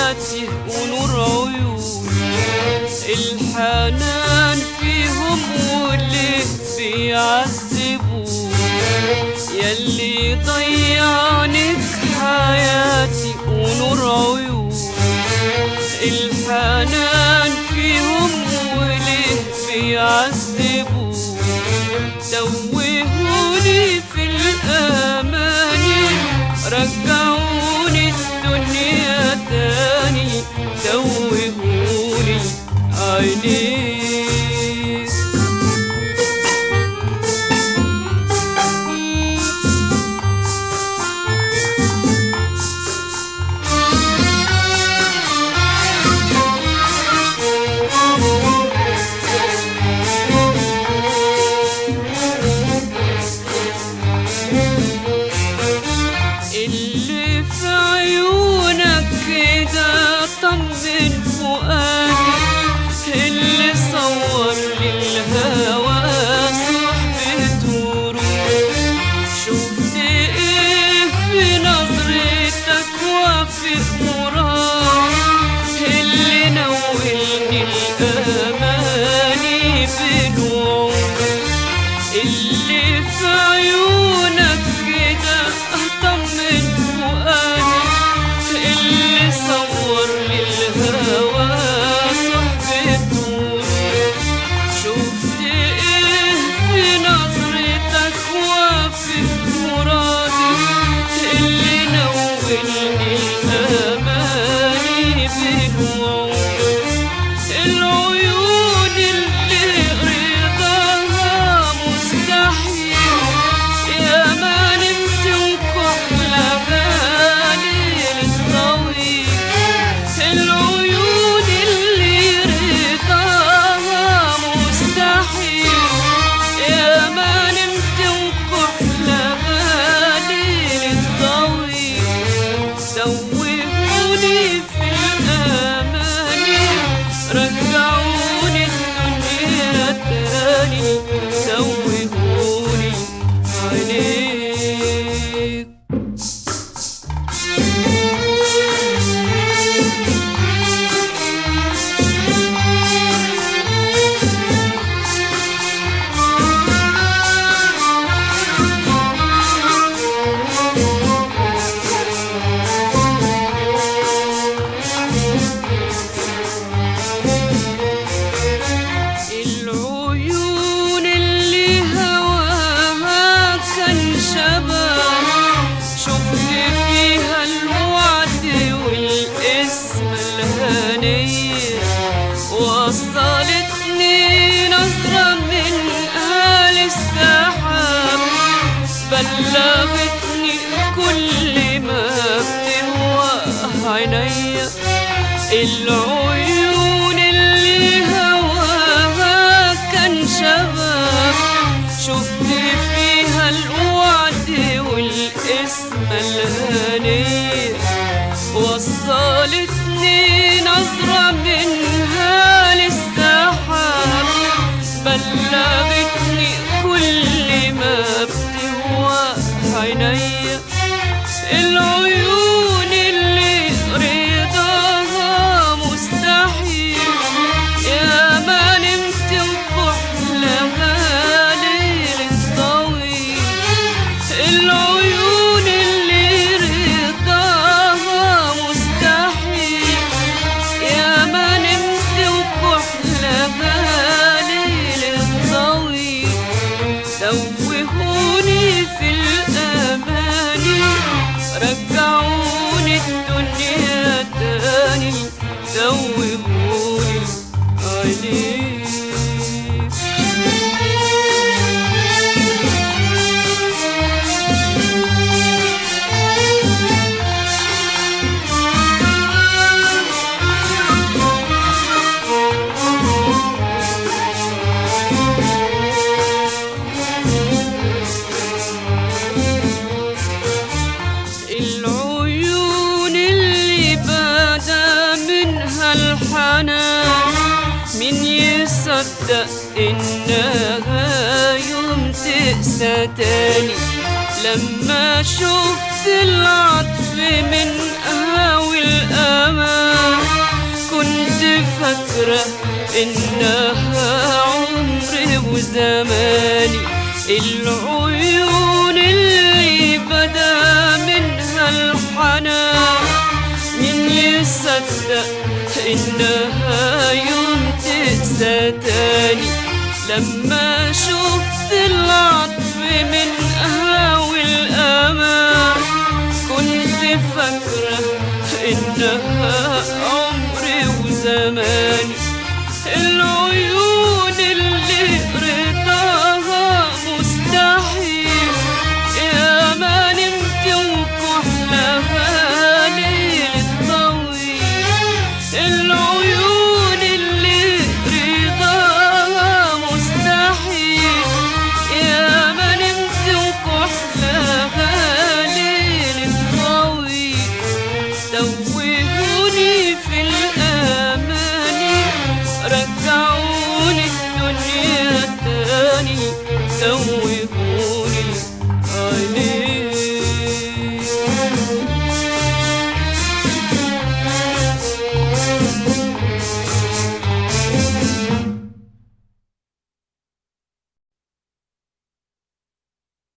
حياتي ونور عيوني الحنان فيهم واللي بيعذبوني يلي ضيعنك حياتي ونور عيوني الحنان فيهم واللي بيعذبوني توهوني في الأماني رجعوني الدنيا تاني توهوني عينيك اللي في عيونك كده طمن فؤادي اللي صور للهوى صحبته روح شفت ايه في نظرتك وافق مراد اللي نولني الاماني بالوعود اللي في عيونك كده اطمن فؤادي اللي صور للهوى صحبته شفت ايه في نظرتك وافق مرادي اللي نولني الاماني بالوعود العيون اللي رضاها مستحيل يا ما نمت وكحلة بالي الطويل العيون اللي رضاها مستحيل يا ما نمت وكحلة بالي الطويل توهوني في الأماني رجعوني الدنيا تاني توهوني عليك العيون اللي هواها كان شباب شفت فيها الوعد والاسم الهنية وصلتني نظرة من أهل السحاب بلغتني كل ما بتهوى عينيا العيون اللي هواها كان شباب شفت فيها الوعد والاسم الهنية وصلتني نظرة منها للسحاب بلغتني كل ما بتهوى عينيا العيون اللي رضاها مستحيل يا ما نمت وكحلها ليل طويل العيون اللي رضاها مستحيل يا ما نمت وكحلها ليل طويل توهوني في الأماني رجعوني الدنيا تاني توهوني عليك العيون اللي بدا منها الحنان من يصدق إنها يوم تقسى تاني لما شفت العطف منها والأمان فاكرة إنها عمري وزماني العيون اللي بدا منها الحنان مين يصدق إنها يوم تنسى تاني لما شفت العطف منها والأمان كنت فاكرة إنها عمري وزماني العيون اللي رضاها مستحيل يا ما نمت وكحلها ليل طويل العيون اللي رضاها مستحيل يا ما نمت وكحلها ليل طويل توهوني في